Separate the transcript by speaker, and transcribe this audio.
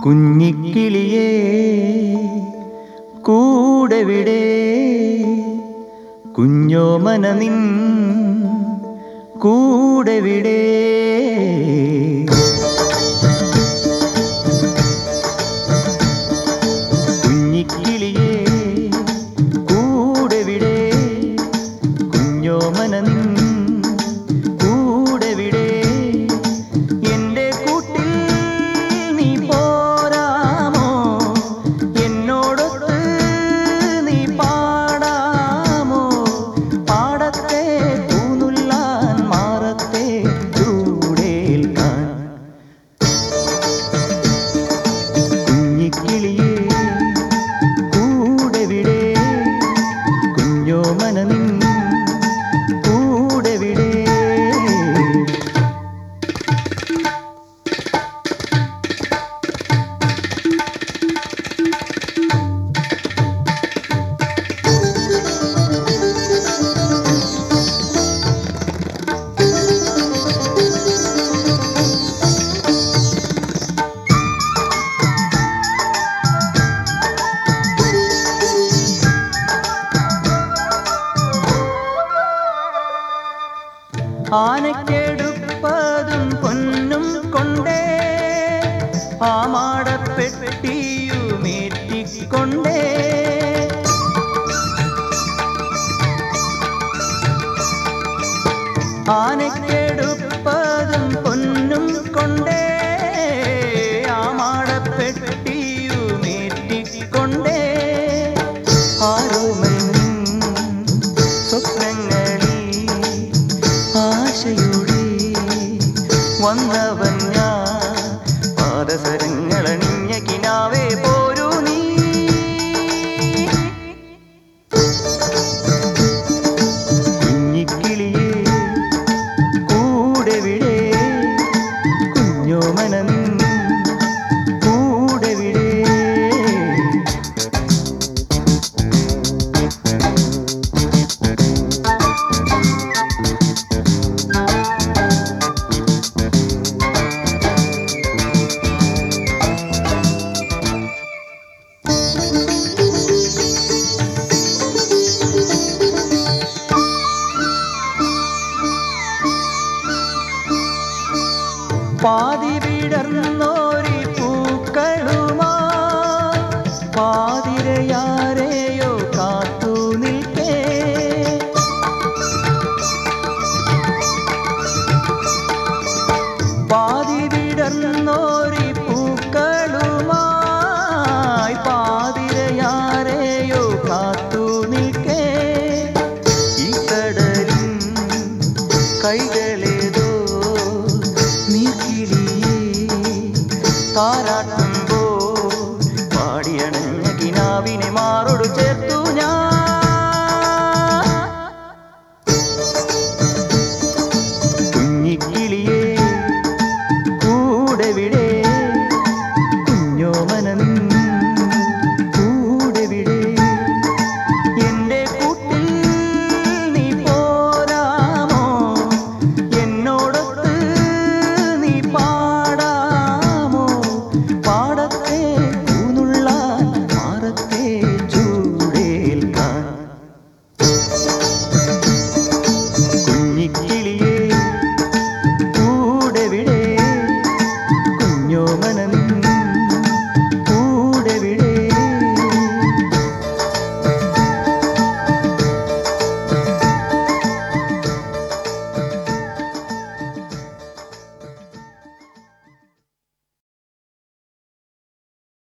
Speaker 1: കുഞ്ഞിക്കിളിയേ കൂടെവിടെ കുഞ്ഞോമന നിൻ കൂടെവിടെ കുഞ്ഞിക്കിളിയേ കൂടെവിടെ കുഞ്ഞോമന നിൻ കൂടെവിടെ എന്റെ കൂട്ടിൽ നീ പോരാമോ എന്നോടൊത്ത് നീ പാടാമോ പാടത്തെ പൂനുല്ലാൻ മാറത്തെ ചൂടേൽക്കാൻ കുഞ്ഞിക്കിളിയേ കൂടെവിടെ കുഞ്ഞോ മനനിൻ കൂടെവിടെ ആനക്കെടുപ്പതും പൊന്നും കൊണ്ടേ ആമാടപ്പെട്ടിയുമേറ്റിക്കൊണ്ടേ ആനക്കെടുപ്പതും പൊന്നും കൊണ്ടേ ആമാടപ്പെട്ടിയുമേറ്റിക്കൊണ്ടേ ആരോമയും സ്വപ്നങ്ങളിൽ ആശയുടെ വന്നവൻ ഞാൻ പാദസരങ്ങളണിഞ്ഞ കിനാവേ പോരൂ നീ കുഞ്ഞിക്കിളിയേ കൂടെവിടെ കുഞ്ഞോ മനനിൻ കൂടെവിടെ പാതി വിടർന്നോരി പൂക്കളുമാ പാതിരയാരെയോ കാത്തു നിൽക്കേ പാതി വിടർന്നോരി പൂക്കളുമായി പാതിരയാരെയോ കാത്തു നിൽക്കേ ഈ കടലിൻ കൈകളേതോ നീക്കിളിയേ താരാട്ടുമ്പോൾ പാടിയണഞ്ഞ കിനാവിനെ മാറോട് ചേർത്തു